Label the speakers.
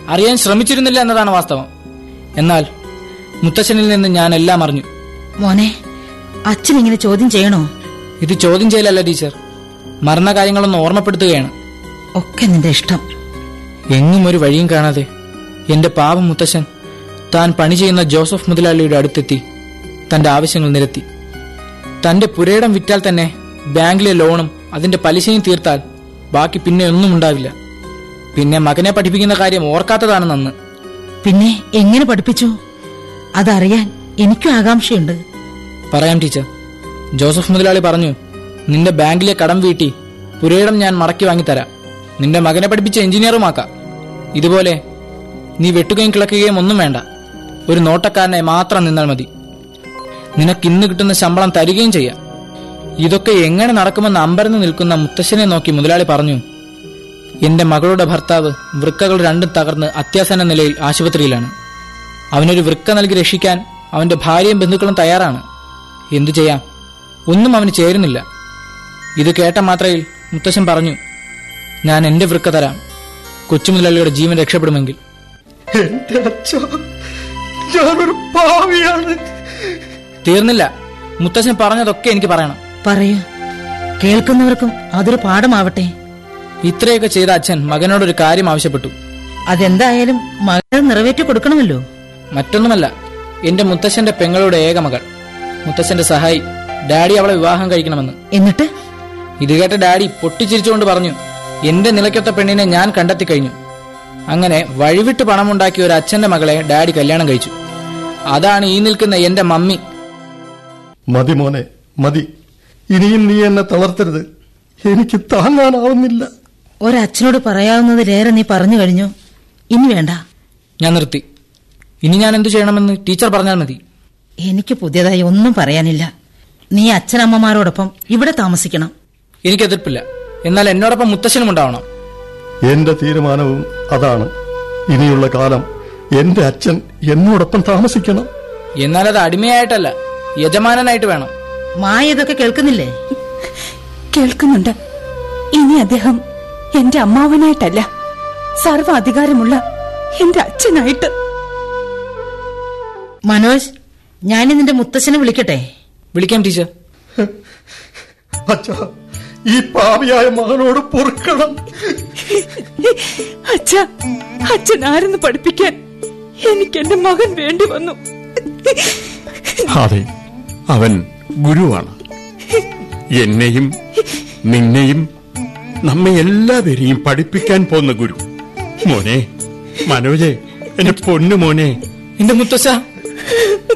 Speaker 1: അറിയാൻ ശ്രമിച്ചിരുന്നില്ല എന്നതാണ് വാസ്തവം എന്നാൽ മുത്തച്ഛനിൽ നിന്ന് ഞാൻ എല്ലാം അറിഞ്ഞു
Speaker 2: മോനെ അച്ഛൻ ഇങ്ങനെ ചോദ്യം ചെയ്യണോ
Speaker 1: ഇത് ചോദ്യം ചെയ്യലല്ല ടീച്ചർ മറന്ന കാര്യങ്ങളൊന്ന് ഓർമ്മപ്പെടുത്തുകയാണ്
Speaker 2: ഒക്കെ നിന്റെ ഇഷ്ടം
Speaker 1: എങ്ങും ഒരു വഴിയും കാണാതെ എന്റെ പാവം മുത്തശ്ശൻ താൻ പണി ചെയ്യുന്ന ജോസഫ് മുതലാളിയുടെ അടുത്തെത്തി തന്റെ ആവശ്യങ്ങൾ നിരത്തി തന്റെ പുരയിടം വിറ്റാൽ തന്നെ ബാങ്കിലെ ലോണും അതിന്റെ പലിശയും തീർത്താൽ ബാക്കി പിന്നെ ഒന്നും ഉണ്ടാവില്ല പിന്നെ മകനെ പഠിപ്പിക്കുന്ന കാര്യം ഓർക്കാത്തതാണ് നന്ന്
Speaker 2: പിന്നെ എങ്ങനെ പഠിപ്പിച്ചു അതറിയാൻ എനിക്കും ആകാംക്ഷയുണ്ട്
Speaker 1: പറയാം ടീച്ചർ ജോസഫ് മുതലാളി പറഞ്ഞു നിന്റെ ബാങ്കിലെ കടം വീട്ടി പുരയിടം ഞാൻ മടക്കി വാങ്ങിത്തരാം നിന്റെ മകനെ പഠിപ്പിച്ച് എഞ്ചിനീയറുമാക്കാം ഇതുപോലെ നീ വെട്ടുകയും കിളക്കുകയും ഒന്നും വേണ്ട ഒരു നോട്ടക്കാരനെ മാത്രം നിന്നാൽ മതി നിനക്ക് ഇന്ന് കിട്ടുന്ന ശമ്പളം തരികയും ചെയ്യാം ഇതൊക്കെ എങ്ങനെ നടക്കുമെന്ന് അമ്പരന്ന് നിൽക്കുന്ന മുത്തശ്ശനെ നോക്കി മുതലാളി പറഞ്ഞു എന്റെ മകളുടെ ഭർത്താവ് വൃക്കകൾ രണ്ടും തകർന്ന് അത്യാസന്ന നിലയിൽ ആശുപത്രിയിലാണ് അവനൊരു വൃക്ക നൽകി രക്ഷിക്കാൻ അവന്റെ ഭാര്യയും ബന്ധുക്കളും തയ്യാറാണ് എന്തു ചെയ്യാം ഒന്നും അവന് ചേരുന്നില്ല ഇത് കേട്ട മാത്രയിൽ മുത്തശ്ശൻ പറഞ്ഞു ഞാൻ എന്റെ വൃക്ക തരാം കൊച്ചുമുതലാളിയുടെ ജീവൻ രക്ഷപ്പെടുമെങ്കിൽ
Speaker 3: എന്റെ അച്ഛ ഞാനൊരു പാവിയാണ്
Speaker 1: തീർന്നില്ല മുത്തശ്ശൻ പറഞ്ഞതൊക്കെ എനിക്ക് പറയണം
Speaker 2: പറയൂ കേൾക്കുന്നവർക്കും അതൊരു പാഠമാവട്ടെ
Speaker 1: ഇത്രയൊക്കെ ചെയ്ത അച്ഛൻ മകനോടൊരു കാര്യം ആവശ്യപ്പെട്ടു
Speaker 2: അതെന്തായാലും മകൾ നിറവേറ്റി കൊടുക്കണമല്ലോ
Speaker 1: മറ്റൊന്നുമല്ല എന്റെ മുത്തശ്ശന്റെ പെങ്ങളുടെ ഏക മകൾ മുത്തശ്ശന്റെ സഹായി ഡാഡി അവളെ വിവാഹം കഴിക്കണമെന്ന്
Speaker 2: എന്നിട്ട്
Speaker 1: ഇത് കേട്ട ഡാഡി പൊട്ടിച്ചിരിച്ചുകൊണ്ട് പറഞ്ഞു എന്റെ നിലയ്ക്കൊത്ത പെണ്ണിനെ ഞാൻ കണ്ടെത്തി കഴിഞ്ഞു അങ്ങനെ വഴിവിട്ട് പണമുണ്ടാക്കിയ ഒരു അച്ഛന്റെ മകളെ ഡാഡി കല്യാണം കഴിച്ചു അതാണ് ഈ നിൽക്കുന്ന എന്റെ മമ്മി
Speaker 3: മതി മോനെ മതി ഇനിയും നീ എന്നെ തളർത്തരുത് എനിക്ക് താങ്ങാനാവുന്നില്ല
Speaker 2: ഒരച്ഛനോട് പറയാവുന്നതിലേറെ നീ പറഞ്ഞു കഴിഞ്ഞു ഇനി വേണ്ട
Speaker 1: ഞാൻ നിർത്തി ഇനി ഞാൻ എന്തു ചെയ്യണമെന്ന് ടീച്ചർ പറഞ്ഞാൽ മതി
Speaker 2: എനിക്ക് പുതിയതായി ഒന്നും പറയാനില്ല നീ അച്ഛനമ്മമാരോടൊപ്പം ഇവിടെ താമസിക്കണം
Speaker 1: എനിക്ക് എതിർപ്പില്ല എന്നാൽ എന്നോടൊപ്പം മുത്തശ്ശനും ഉണ്ടാവണം
Speaker 3: എന്റെ തീരുമാനവും അതാണ് ഇനിയുള്ള കാലം എന്റെ അച്ഛൻ എന്നോടൊപ്പം താമസിക്കണം
Speaker 1: എന്നാൽ അത് അടിമയായിട്ടല്ല യജമാനനായിട്ട് വേണം
Speaker 2: മായ ഇതൊക്കെ കേൾക്കുന്നില്ലേ
Speaker 4: കേൾക്കുന്നുണ്ട് ഇനി അദ്ദേഹം എന്റെ അമ്മാവനായിട്ടല്ല സർവ്വ അധികാരമുള്ള എന്റെ അച്ഛനായിട്ട്
Speaker 2: മനോജ് ഞാൻ നിന്റെ മുത്തശ്ശനെ വിളിക്കട്ടെ
Speaker 1: വിളിക്കാം ടീച്ചർ
Speaker 3: അച്ഛ ഈ പാവിയായ മകനോട് പൊറുക്കണം
Speaker 4: അച്ഛ അച്ഛൻ ആരെന്ന് പഠിപ്പിക്കാൻ എനിക്ക് എന്റെ മകൻ വേണ്ടി വന്നു
Speaker 5: അതെ അവൻ ഗുരുവാണ് എന്നെയും നിന്നെയും നമ്മെ എല്ലാവരെയും പഠിപ്പിക്കാൻ പോന്ന ഗുരു മോനെ മനോജെ എന്റെ പൊന്നു മോനെ
Speaker 1: എന്റെ മുത്തശ്ശ